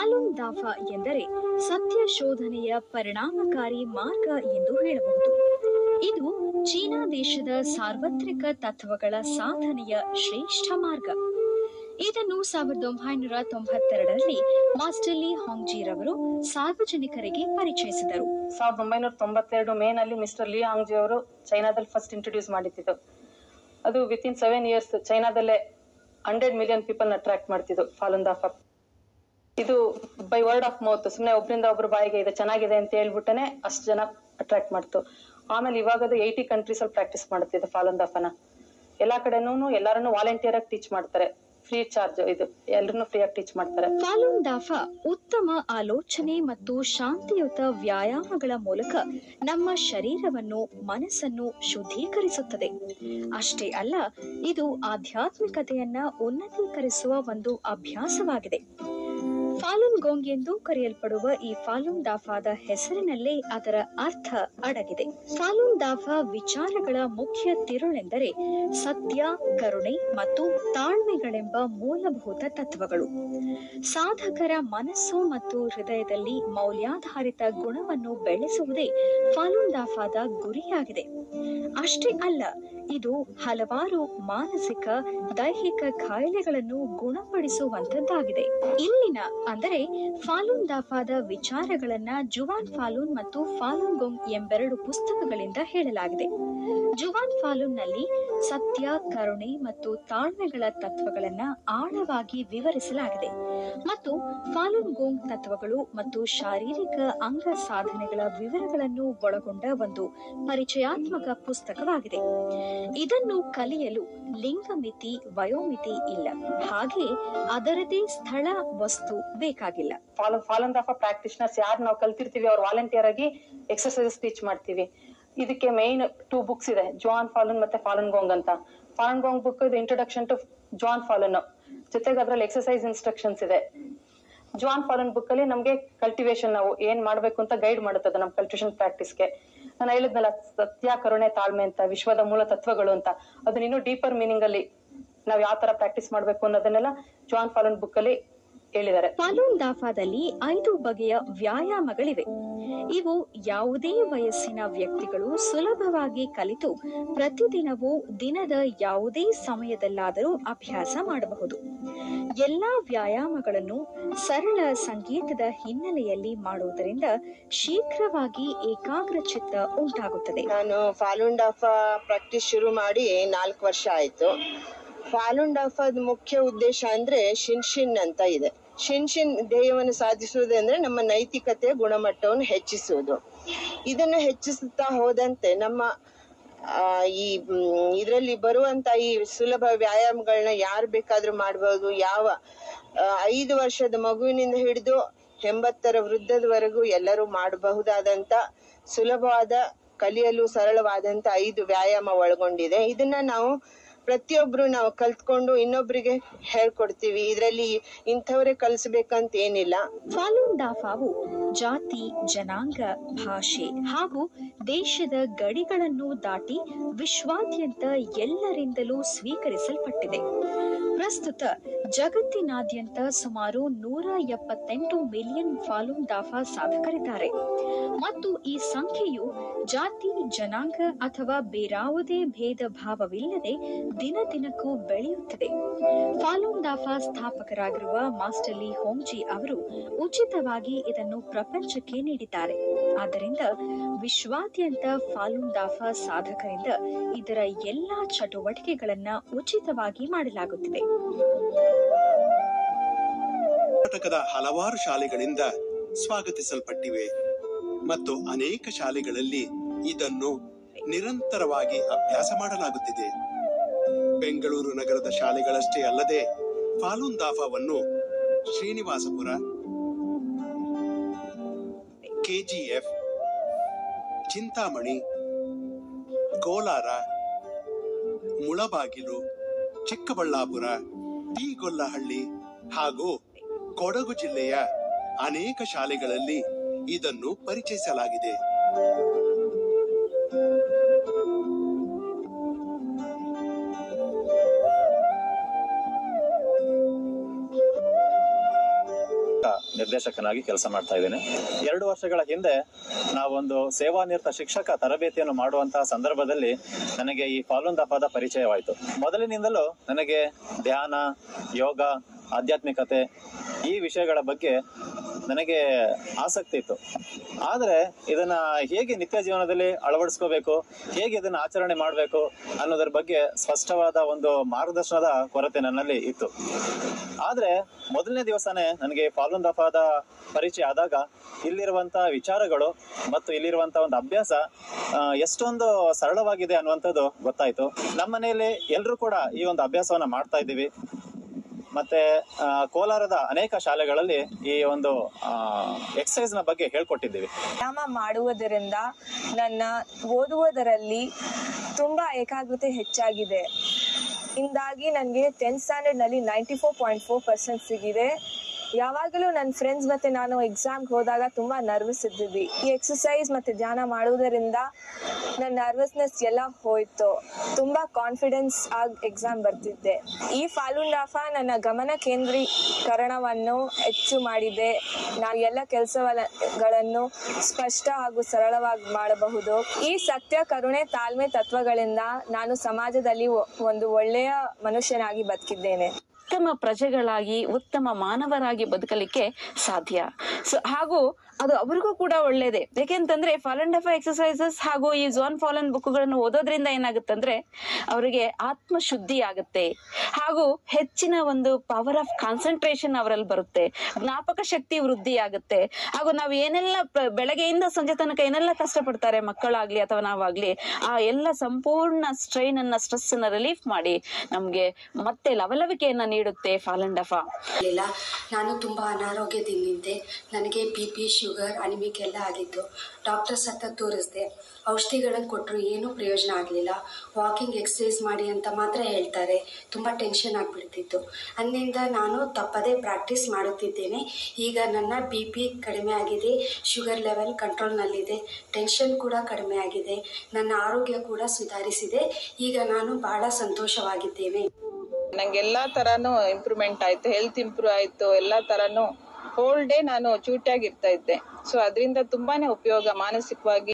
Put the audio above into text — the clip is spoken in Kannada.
ಫಾಲುನ್ ದಾಫಾ ಎಂದರೆ ಸತ್ಯ ಶೋಧನೆಯ ಪರಿಣಾಮಕಾರಿ ಮಾರ್ಗ ಎಂದು ಹೇಳಬಹುದು ಇದು ಚೀನಾ ದೇಶದ ಸಾರ್ವತ್ರಿಕ ತತ್ವಗಳ ಸಾಧನೆಯ ಶ್ರೇಷ್ಠ ಮಾರ್ಗ ಇದನ್ನು ಸಾವಿರದ ಒಂಬೈನೂರ ತೊಂಬತ್ತೆರಡರಲ್ಲಿ ಮಾಸ್ಟರ್ ಲೀ ಹಾಂಗ್ಜಿರವರು ಸಾರ್ವಜನಿಕರಿಗೆ ಪರಿಚಯಿಸಿದರು ಸಾವಿರದ ಒಂಬೈನೂರ ತೊಂಬತ್ತೆರಡು ಮೇ ನಲ್ಲಿ ಮಿಸ್ಟರ್ ಲಿ ಹಾಂಗ್ಜಿ ಅವರು ಚೈನಾದಲ್ಲಿ ಫಸ್ಟ್ ಇಂಟ್ರೊಡ್ಯೂಸ್ ಮಾಡಿದ್ದು ಅದು ವಿತ್ ಇನ್ ಸೆವೆನ್ ಇಯರ್ಸ್ ಚೈನಾದಲ್ಲೇ ಹಂಡ್ರೆಡ್ ಮಿಲಿಯನ್ ಪೀಪಲ್ ಅಟ್ರಾಕ್ಟ್ ಮಾಡ್ತಿದ್ದು ಫಾಲುನ್ ದಾಫಾ ಇದು ಬೈ ವರ್ಡ್ ಆಫ್ ಮೌತ್ ಸುಮ್ಮನೆ ಒಬ್ರಿಂದ ಒಬ್ರು ಬಾಯಿಗೆ ಇದು ಚೆನ್ನಾಗಿದೆ ಅಂತ ಹೇಳ್ಬಿಟ್ಟನೆ ಅಷ್ಟು ಜನ ಅಟ್ರಾಕ್ಟ್ ಮಾಡ್ತು ಆಮೇಲೆ ಇವಾಗ ಅದು ಏಯ್ಟಿ ಕಂಟ್ರೀಸ್ ಅಲ್ಲಿ ಪ್ರಾಕ್ಟೀಸ್ ಮಾಡುತ್ತಿದ್ದು ಫಾಲುನ್ ದಾಫಾನ ಎಲ್ಲಾ ಕಡೆನೂ ಎಲ್ಲಾರನ್ನು ವಾಲಂಟಿಯರ್ ಆಗಿ ಟೀಚ್ ಮಾಡ್ತಾರೆ ಫ್ರೀ ಚಾರ್ಜ್ ಇದು ಎಲ್ಲರನ್ನು ಫ್ರೀ ಆಗಿ ಟೀಚ್ ಮಾಡ್ತಾರೆ ಫಾಲೂನ್ ದಾಫಾ ಉತ್ತಮ ಆಲೋಚನೆ ಮತ್ತು ಶಾಂತಿಯುತ ವ್ಯಾಯಾಮಗಳ ಮೂಲಕ ನಮ್ಮ ಶರೀರವನ್ನು ಮನಸ್ಸನ್ನು ಶುದ್ಧೀಕರಿಸುತ್ತದೆ ಅಷ್ಟೇ ಅಲ್ಲ ಇದು ಆಧ್ಯಾತ್ಮಿಕತೆಯನ್ನ ಉನ್ನತೀಕರಿಸುವ ಒಂದು ಅಭ್ಯಾಸವಾಗಿದೆ ಫಾಲುನ್ ಗೋಂಗ್ ಎಂದು ಕರೆಯಲ್ಪಡುವ ಈ ಫಾಲುನ್ ದಾಫಾದ ಹೆಸರಿನಲ್ಲೇ ಅದರ ಅರ್ಥ ಅಡಗಿದೆ ಫಾಲುನ್ ದಾಫಾ ವಿಚಾರಗಳ ಮುಖ್ಯ ತಿರುಳೆಂದರೆ ಸತ್ಯ ಕರುಣೆ ಮತ್ತು ತಾಳ್ಮೆಗಳೆಂಬ ಮೂಲಭೂತ ತತ್ವಗಳು ಸಾಧಕರ ಮನಸ್ಸು ಮತ್ತು ಹೃದಯದಲ್ಲಿ ಮೌಲ್ಯಾಧಾರಿತ ಗುಣವನ್ನು ಬೆಳೆಸುವುದೇ ಫಾಲುನ್ ದಾಫಾದ ಗುರಿಯಾಗಿದೆ ಅಷ್ಟೇ ಅಲ್ಲ ಇದು ಹಲವಾರು ಮಾನಸಿಕ ದೈಹಿಕ ಕಾಯಿಲೆಗಳನ್ನು ಗುಣಪಡಿಸುವಂತದ್ದಾಗಿದೆ ಇಲ್ಲಿನ ಅಂದರೆ ಫಾಲೂನ್ ದಾಫಾದ ವಿಚಾರಗಳನ್ನ ಜುವಾನ್ ಫಾಲೂನ್ ಮತ್ತು ಫಾಲೂನ್ ಗೊಂಗ್ ಎಂಬೆರಡು ಪುಸ್ತಕಗಳಿಂದ ಹೇಳಲಾಗಿದೆ ಜುವಾನ್ ಫಾಲೂನ್ ನಲ್ಲಿ ಸತ್ಯ ಕರುಣೆ ಮತ್ತು ತಾಳ್ಮೆಗಳ ತತ್ವಗಳನ್ನ ಆಳವಾಗಿ ವಿವರಿಸಲಾಗಿದೆ ಮತ್ತು ಫಾಲೂನ್ ಗೋಂಗ್ ತತ್ವಗಳು ಮತ್ತು ಶಾರೀರಿಕ ಅಂಗ ಸಾಧನೆಗಳ ವಿವರಗಳನ್ನು ಒಳಗೊಂಡ ಒಂದು ಪರಿಚಯಾತ್ಮಕ ಪುಸ್ತಕವಾಗಿದೆ ಇದನ್ನು ಕಲಿಯಲು ಲಿಂಗಮಿತಿ ವಯೋಮಿತಿ ಇಲ್ಲ ಹಾಗೆ ಅದರದೇ ಸ್ಥಳ ವಸ್ತು ಬೇಕಾಗಿಲ್ಲ ಫಾಲೋ ಫಾಲನ್ ದಾಫಾ ಪ್ರಾಕ್ಟಿಷನರ್ಸ್ ಯಾರು ನಾವು ಕಲ್ತಿರ್ತೀವಿ ಅವ್ರು ವಾಲಂಟಿಯರ್ ಆಗಿ ಎಕ್ಸರ್ಸೈಸಸ್ ಟೀಚ್ ಮಾಡ್ತೀವಿ ಇದಕ್ಕೆ ಮೈನ್ ಟೂ ಬುಕ್ಸ್ ಇದೆ ಜಾನ್ ಫಾಲನ್ ಮತ್ತೆ ಫಾಲನ್ ಗೋಂಗ್ ಅಂತ ಫಾಲನ್ ಗೋಂಗ್ ಬುಕ್ ಇದು ಇಂಟ್ರೊಡಕ್ಷನ್ ಟು ಜಾನ್ ಫಾಲನ್ ಜೊತೆಗೆ ಅದ್ರಲ್ಲಿ ಎಕ್ಸರ್ಸೈಸ್ ಇನ್ಸ್ಟ್ರಕ್ಷನ್ಸ್ ಇದೆ ಜಾನ್ ಫಾಲನ್ ಬುಕ್ ಅಲ್ಲಿ ನಮ್ಗೆ ಕಲ್ಟಿವೇಶನ್ ನಾವು ಏನ್ ಮಾಡ್ಬೇಕು ಅಂತ ಗೈಡ್ ಮಾಡುತ್ತದೆ ನಮ್ ಕಲ್ಟಿವೇಶನ್ ಪ್ರಾಕ್ಟೀಸ್ಗೆ ನಾನು ಹೇಳಿದ್ನಲ್ಲ ಸತ್ಯ ಕರುಣೆ ತಾಳ್ಮೆ ಅಂತ ವಿಶ್ವದ ಮೂಲ ತತ್ವಗಳು ಅಂತ ಅದನ್ನ ಇನ್ನೂ ಡೀಪರ್ ಮೀನಿಂಗ್ ಅಲ್ಲಿ ನಾವ್ ಯಾವ ತರ ಪ್ರಾಕ್ಟೀಸ್ ಮಾಡ್ಬೇಕು ಅನ್ನೋದನ್ನೆಲ್ಲ ಜಾನ್ ಫಾಲನ್ ಬುಕ್ ಅಲ್ಲಿ ಹೇಳಿದ್ದಾರೆ ಫಾಲೂನ್ ದಾಫಾದಲ್ಲಿ ಐದು ಬಗೆಯ ವ್ಯಾಯಾಮಗಳಿವೆ ಇವು ಯಾವುದೇ ವಯಸ್ಸಿನ ವ್ಯಕ್ತಿಗಳು ಸುಲಭವಾಗಿ ಕಲಿತು ಪ್ರತಿದಿನವೂ ದಿನದ ಯಾವುದೇ ಸಮಯದಲ್ಲಾದರೂ ಅಭ್ಯಾಸ ಮಾಡಬಹುದು ಎಲ್ಲಾ ವ್ಯಾಯಾಮಗಳನ್ನು ಸರಳ ಸಂಗೀತದ ಹಿನ್ನೆಲೆಯಲ್ಲಿ ಮಾಡುವುದರಿಂದ ಶೀಘ್ರವಾಗಿ ಏಕಾಗ್ರಚಿತ್ತ ಉಂಟಾಗುತ್ತದೆ ನಾನು ಫಾಲೂನ್ ಡಾಫಾ ಪ್ರಾಕ್ಟೀಸ್ ಶುರು ಮಾಡಿ ನಾಲ್ಕು ವರ್ಷ ಆಯ್ತು ಫಾಲೂನ್ ಡಾಫಾದ ಮುಖ್ಯ ಉದ್ದೇಶ ಅಂದ್ರೆ ಶಿನ್ ಶಿನ್ ಅಂತ ಇದೆ ಶಿನ್ ಶಿನ್ ಧ್ಯೇಯವನ್ನು ಸಾಧಿಸುವುದು ಅಂದ್ರೆ ನಮ್ಮ ನೈತಿಕತೆಯ ಗುಣಮಟ್ಟವನ್ನು ಹೆಚ್ಚಿಸುವುದು ಇದನ್ನು ಹೆಚ್ಚಿಸುತ್ತಾ ಹೋದಂತೆ ನಮ್ಮ ಆ, ಈ ಇದರಲ್ಲಿ ಬರುವಂತ ಈ ಸುಲಭ ವ್ಯಾಯಾಮಗಳನ್ನ ಯಾರು ಬೇಕಾದ್ರೂ ಮಾಡಬಹುದು ಯಾವ ಆ, ಐದು ವರ್ಷದ ಮಗುವಿನಿಂದ ಹಿಡಿದು ಎಂಬತ್ತರ ವೃದ್ಧದವರೆಗೂ ಎಲ್ಲರೂ ಮಾಡಬಹುದಾದಂತ ಸುಲಭವಾದ ಕಲಿಯಲು ಸರಳವಾದಂತ ಐದು ವ್ಯಾಯಾಮ ಒಳಗೊಂಡಿದೆ ಇದನ್ನ ನಾವು ಪ್ರತಿಯೊಬ್ರು ನಾವು ಕಲ್ತ್ಕೊಂಡು ಇನ್ನೊಬ್ರಿಗೆ ಹೇಳ್ಕೊಡ್ತೀವಿ ಇದರಲ್ಲಿ ಇಂಥವರೇ ಕಲಿಸ್ಬೇಕಂತ ಏನಿಲ್ಲ ಫಾಲೂನ್ ದಾಫಾವು ಜಾತಿ ಜನಾಂಗ ಭಾಷೆ ಹಾಗೂ ದೇಶದ ಗಡಿಗಳನ್ನು ದಾಟಿ ವಿಶ್ವಾದ್ಯಂತ ಎಲ್ಲರಿಂದಲೂ ಸ್ವೀಕರಿಸಲ್ಪಟ್ಟಿದೆ ಪ್ರಸ್ತುತ ಜಗತ್ತಿನಾದ್ಯಂತ ಸುಮಾರು ನೂರ ಎಪ್ಪತ್ತೆಂಟು ಮಿಲಿಯನ್ ಫಾಲೂನ್ ದಾಫಾ ಸಾಧಕರಿದ್ದಾರೆ ಮತ್ತು ಈ ಸಂಖ್ಯೆಯು ಜಾತಿ ಜನಾಂಗ ಅಥವಾ ಬೇರಾವುದೇ ಭೇದ ಭಾವವಿಲ್ಲದೆ ದಿನ ದಿನಕ್ಕೂ ಬೆಳೆಯುತ್ತಿದೆ ಫಾಲೂನ್ ದಾಫಾ ಸ್ಥಾಪಕರಾಗಿರುವ ಮಾಸ್ಟರ್ ಲೀ ಹೋಂಗ್ಜಿ ಅವರು ಉಚಿತವಾಗಿ ಇದನ್ನು ಪ್ರಪಂಚಕ್ಕೆ ನೀಡಿದ್ದಾರೆ ಆದ್ದರಿಂದ ವಿಶ್ವಾದ್ಯಂತ ಫಾಲೂನ್ ದಾಫಾ ಸಾಧಕರಿಂದ ಇದರ ಎಲ್ಲಾ ಚಟುವಟಿಕೆಗಳನ್ನ ಉಚಿತವಾಗಿ ಮಾಡಲಾಗುತ್ತಿದೆ ಕರ್ನಾಟಕದ ಹಲವಾರು ಶಾಲೆಗಳಿಂದ ಸ್ವಾಗತಿಸಲ್ಪಟ್ಟಿವೆ ಮತ್ತು ಅನೇಕ ಶಾಲೆಗಳಲ್ಲಿ ಇದನ್ನು ನಿರಂತರವಾಗಿ ಅಭ್ಯಾಸ ಮಾಡಲಾಗುತ್ತಿದೆ ಬೆಂಗಳೂರು ನಗರದ ಶಾಲೆಗಳಷ್ಟೇ ಅಲ್ಲದೆ ಫಾಲೂನ್ ದಾಫಾವನ್ನು ಶ್ರೀನಿವಾಸಪುರ ಕೆಜಿಎಫ್ ಚಿಂತಾಮಣಿ ಕೋಲಾರ ಮುಳಬಾಗಿಲು ಚಿಕ್ಕಬಳ್ಳಾಪುರ ತೀಗೊಲ್ಲಹಳ್ಳಿ ಹಾಗೂ ಕೊಡಗು ಜಿಲ್ಲೆಯ ಅನೇಕ ಶಾಲೆಗಳಲ್ಲಿ ಇದನ್ನು ಪರಿಚಯಿಸಲಾಗಿದೆ ನಿರ್ದೇಶಕನಾಗಿ ಕೆಲಸ ಮಾಡ್ತಾ ಇದ್ದೇನೆ ಎರಡು ವರ್ಷಗಳ ಹಿಂದೆ ನಾವೊಂದು ಸೇವಾನಿರತ ಶಿಕ್ಷಕ ತರಬೇತಿಯನ್ನು ಮಾಡುವಂತಹ ಸಂದರ್ಭದಲ್ಲಿ ನನಗೆ ಈ ಫಾಲೂನ್ ದಫಾದ ಪರಿಚಯವಾಯಿತು ಮೊದಲಿನಿಂದಲೂ ನನಗೆ ಧ್ಯಾನ ಯೋಗ ಆಧ್ಯಾತ್ಮಿಕತೆ ಈ ವಿಷಯಗಳ ಬಗ್ಗೆ ನನಗೆ ಆಸಕ್ತಿ ಇತ್ತು ಆದರೆ ಇದನ್ನ ಹೇಗೆ ನಿತ್ಯ ಜೀವನದಲ್ಲಿ ಅಳವಡಿಸ್ಕೋಬೇಕು ಹೇಗೆ ಇದನ್ನ ಆಚರಣೆ ಮಾಡಬೇಕು ಅನ್ನೋದ್ರ ಬಗ್ಗೆ ಸ್ಪಷ್ಟವಾದ ಒಂದು ಮಾರ್ಗದರ್ಶನದ ಕೊರತೆ ನನ್ನಲ್ಲಿ ಇತ್ತು ಆದ್ರೆ ಮೊದಲನೇ ದಿವಸನೇ ನನಗೆ ಫಾಲೂನ್ ದಫಾದ ಪರಿಚಯ ಆದಾಗ ಇಲ್ಲಿರುವಂತ ವಿಚಾರಗಳು ಮತ್ತು ಇಲ್ಲಿರುವಂತ ಒಂದು ಅಭ್ಯಾಸ ಆ, ಎಷ್ಟೊಂದು ಸರಳವಾಗಿದೆ ಅನ್ನುವಂಥದ್ದು ಗೊತ್ತಾಯ್ತು ನಮ್ಮ ಮನೆಯಲ್ಲಿ ಎಲ್ಲರೂ ಕೂಡ ಈ ಒಂದು ಅಭ್ಯಾಸವನ್ನ ಮಾಡ್ತಾ ಇದ್ದೀವಿ ಮತ್ತೆ ಆ, ಕೋಲಾರದ ಅನೇಕ ಶಾಲೆಗಳಲ್ಲಿ ಈ ಒಂದು ಎಕ್ಸಸೈಸ್ ನ ಬಗ್ಗೆ ಹೇಳ್ಕೊಟ್ಟಿದ್ದೀವಿ ವ್ಯಾಯಾಮ ಮಾಡುವುದರಿಂದ ನನ್ನ ಓದುವುದರಲ್ಲಿ ತುಂಬ ಏಕಾಗ್ರತೆ ಹೆಚ್ಚಾಗಿದೆ ಇಂದಾಗಿ ನನಗೆ ಟೆಂತ್ ಸ್ಟ್ಯಾಂಡರ್ಡ್ನಲ್ಲಿ ninety four point four percent ಸಿಗಿದೆ ಯಾವಾಗಲೂ ನನ್ನ ಫ್ರೆಂಡ್ಸ್ ಮತ್ತು ನಾನು ಎಕ್ಸಾಮ್ಗೆ ಹೋದಾಗ ತುಂಬ ನರ್ವಸ್ ಇದ್ದಿದ್ವಿ ಈ ಎಕ್ಸಸೈಸ್ ಮತ್ತು ಧ್ಯಾನ ಮಾಡುವುದರಿಂದ ನನ್ನ ನರ್ವಸ್ನೆಸ್ ಎಲ್ಲ ಹೋಯ್ತು ತುಂಬ ಕಾನ್ಫಿಡೆನ್ಸ್ ಆಗಿ ಎಕ್ಸಾಮ್ ಬರ್ತಿದ್ದೆ ಈ ಫಾಲೂನ್ ಡಾಫಾ ನನ್ನ ಗಮನ ಕೇಂದ್ರೀಕರಣವನ್ನು ಹೆಚ್ಚು ಮಾಡಿದೆ ನಾವು ಎಲ್ಲ ಕೆಲಸಗಳನ್ನು ಸ್ಪಷ್ಟ ಹಾಗೂ ಸರಳವಾಗಿ ಮಾಡಬಹುದು ಈ ಸತ್ಯ ಕರುಣೆ ತಾಳ್ಮೆ ತತ್ವಗಳಿಂದ ನಾನು ಸಮಾಜದಲ್ಲಿ ಒ- ಒಂದು ಒಳ್ಳೆಯ ಮನುಷ್ಯನಾಗಿ ಬದುಕಿದ್ದೇನೆ ಉತ್ತಮ ಪ್ರಜೆಗಳಾಗಿ ಉತ್ತಮ ಮಾನವರಾಗಿ ಬದುಕಲಿಕ್ಕೆ ಸಾಧ್ಯ ಸೊ ಹಾಗೂ ಅದು ಅವ್ರಿಗೂ ಕೂಡ ಒಳ್ಳೇದೇ ಯಾಕೆಂತಂದ್ರೆ ಫಾಲನ್ ಡಫಾ ಎಕ್ಸಸೈಸಸ್ ಹಾಗೂ ಈ ಝೋನ್ ಫಾಲನ್ ಬುಕ್ಗಳನ್ನು ಓದೋದ್ರಿಂದ ಏನಾಗುತ್ತಂದ್ರೆ ಅವರಿಗೆ ಆತ್ಮ ಶುದ್ಧಿ ಆಗುತ್ತೆ ಹಾಗೂ ಹೆಚ್ಚಿನ ಒಂದು ಪವರ್ ಆಫ್ ಕಾನ್ಸಂಟ್ರೇಷನ್ ಅವರಲ್ಲಿ ಬರುತ್ತೆ ಜ್ಞಾಪಕ ಶಕ್ತಿ ವೃದ್ಧಿ ಆಗುತ್ತೆ ಹಾಗೂ ನಾವು ಏನೆಲ್ಲ ಪ್ರ- ಬೆಳಗ್ಗೆಯಿಂದ ಸಂಜೆ ತನಕ ಏನೆಲ್ಲ ಕಷ್ಟಪಡ್ತಾರೆ ಮಕ್ಕಳಾಗ್ಲಿ ಅಥವಾ ನಾವಾಗ್ಲಿ ಆ ಎಲ್ಲ ಸಂಪೂರ್ಣ ಸ್ಟ್ರೈನ್ ಅನ್ನ ಸ್ಟ್ರೆಸ್ ಅನ್ನ ರಿಲೀಫ್ ಮಾಡಿ ನಮ್ಗೆ ಮತ್ತೆ ಲವಲವಿಕೆಯನ್ನ ನೀಡುತ್ತೆ ಫಾಲನ್ ಡಫಾ ಇರಲಿಲ್ಲ ನಾನು ತುಂಬ ಅನಾರೋಗ್ಯದಿಂದಿದ್ದೆ ನನಗೆ ಬಿ ಪಿ ಶುಗರ್ ಅನಿಮಿಕ್ ಎಲ್ಲ ಆಗಿತ್ತು ಡಾಕ್ಟರ್ಸ್ ಹತ್ರ ತೋರಿಸ್ದೆ ಔಷಧಿಗಳನ್ನು ಕೊಟ್ಟರು ಏನೂ ಪ್ರಯೋಜನ ಆಗಲಿಲ್ಲ ವಾಕಿಂಗ್ ಎಕ್ಸಸೈಸ್ ಮಾಡಿ ಅಂತ ಮಾತ್ರ ಹೇಳ್ತಾರೆ ತುಂಬ ಟೆನ್ಷನ್ ಆಗಿಬಿಡ್ತಿತ್ತು ಅಂದಿನಿಂದ ನಾನು ತಪ್ಪದೇ ಪ್ರಾಕ್ಟೀಸ್ ಮಾಡುತ್ತಿದ್ದೇನೆ ಈಗ ನನ್ನ ಬಿ ಪಿ ಕಡಿಮೆ ಆಗಿದೆ ಶುಗರ್ ಲೆವೆಲ್ ಕಂಟ್ರೋಲ್ನಲ್ಲಿದೆ ಟೆನ್ಷನ್ ಕೂಡ ಕಡಿಮೆ ಆಗಿದೆ ನನ್ನ ಆರೋಗ್ಯ ಕೂಡ ಸುಧಾರಿಸಿದೆ ಈಗ ನಾನು ಬಹಳ ಸಂತೋಷವಾಗಿದ್ದೇನೆ ನಂಗೆ ಎಲ್ಲಾ ತರಾನು ಇಂಪ್ರೂವ್ಮೆಂಟ್ ಆಯ್ತು ಹೆಲ್ತ್ ಇಂಪ್ರೂವ್ ಆಯ್ತು ಎಲ್ಲಾ ತರಾನು ಹೋಲ್ ಡೇ ನಾನು ಚೂಟಿಯಾಗಿ ಇರ್ತಾ ಇದ್ದೆ ಸೊ ಅದರಿಂದ ತುಂಬಾನೇ ಉಪಯೋಗ ಮಾನಸಿಕವಾಗಿ